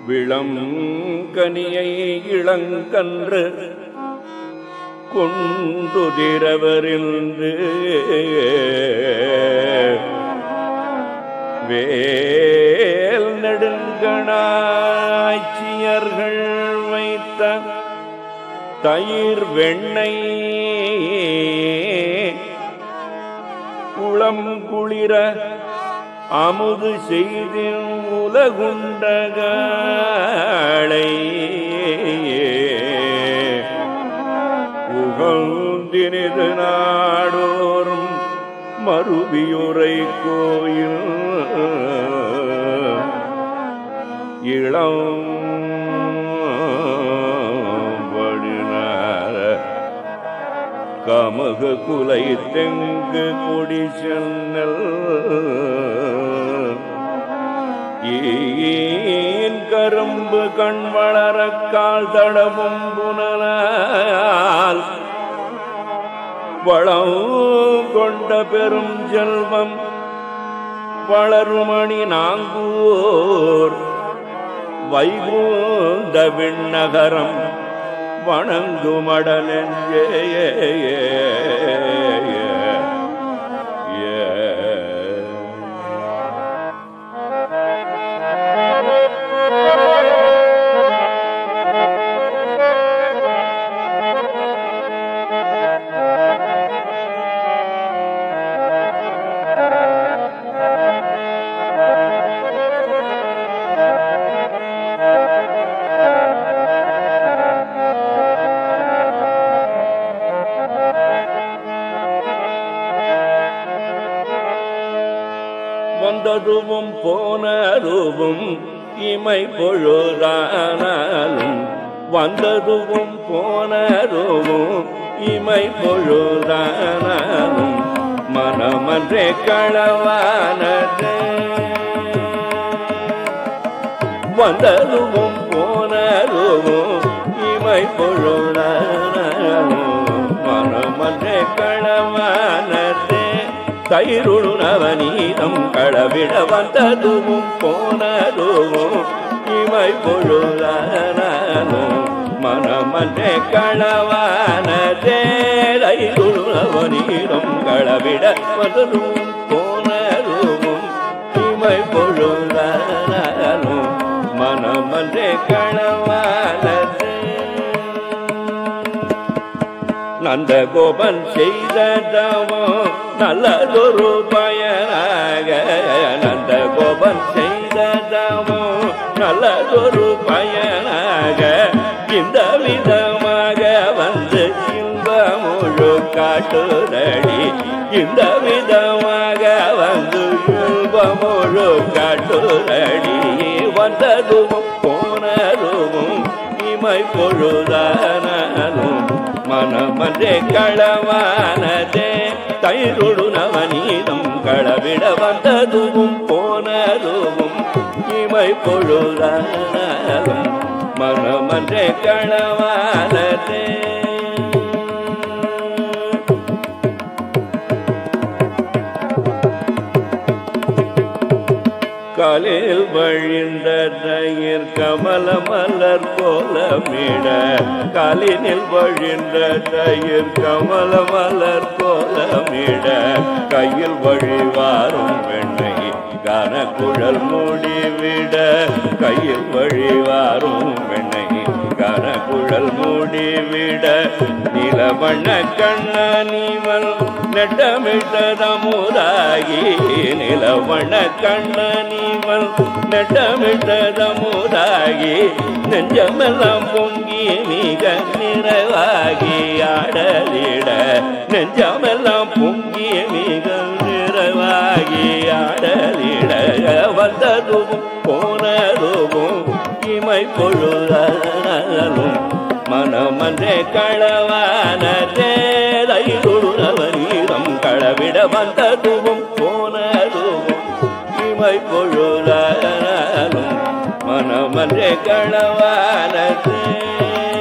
விளம் கனியை இளங்கன்று கொண்டுதிரவரின்று வேல் நெடுங்கணாய்ச்சியர்கள் வைத்த தயிர் வெண்ணெய் குளம் குளிர அமுது செய்து உலகுண்டகளை உகந்தினிது நாடோறும் மறுவியுரை கோயில் இளம் வழினார கமகு குலை தெங்கு கொடி சென்னல் ஈன் கரும்பு கண் வளர கால் தடவும் புனலால் வளம் கொண்ட பெரும் செல்வம் வளருமணி நாங்கூர் வைகுந்த விண்ணகரம் வணங்குமடலெஞ்சே வந்ததுவும் போனதுவும் இமை பொழுதானாலும் வந்ததுவும் போனதுவும் இமை பொழுதானாலும் மனமன்றே களவானது வந்ததுவும் போனதுவும் இமை பொழுதானாலும் மனமன்றே களவானது தயிருಳು நவநீதம் களவிட வந்ததுவும் போனதுவும் இமை பொழுதானும் மனமன்றே களவானதே தயிருಳು நவநீதம் களவிட வந்ததுவும் போனதுவும் இமை பொழுதானும் மனமன்றே களவானதே நந்த கோபன் செய்த தவம் நல்லதொரு பயனாக நந்த கோபன் செய்த தவம் நல்லதொரு பயனாக இந்த விதமாக வந்து இன்ப முழு காட்டுதடி இந்த விதமாக வந்து இன்ப முழு காட்டுதடி வந்ததும் போனதும் இமை பொழுதானும் மனமன்றே களவானதே தயிருடு நவநீதம் களவிட வந்ததுவும் போனதுவும் இமை பொழுதானும் மனமன்றே களவானதே காலில் வழிந்த தயிர் கமல மலர் கோலமிட காலினில் வழிந்த தயிர் கமல மலர் கோலமிட கையில் வழிவாரும் வெண்ணை கான குழல் மூடிவிட கையில் வழிவாரும் வெண்ணை கான குழல் மூடிவிட நிலவண்ண கண்ணனிவன் நெட்டமிட்டதமுதாகி நிலவண்ண கண்ணனிவன் நெட்டமிட்டதமுதாகி நெஞ்சமெல்லாம் பொங்கி மிக நிறைவாகி ஆடலிட நெஞ்சமெல்லாம் பொங்கி மிக நிறைவாகி ஆடலிட வந்ததும் போனதும் இமை பொழுதாலும் மனமன்றே களவானதே தைருணவரீரம் களவிட வந்ததுவும் போனதுவும் இமை பொழுதாலும் மனமன்றே களவானதே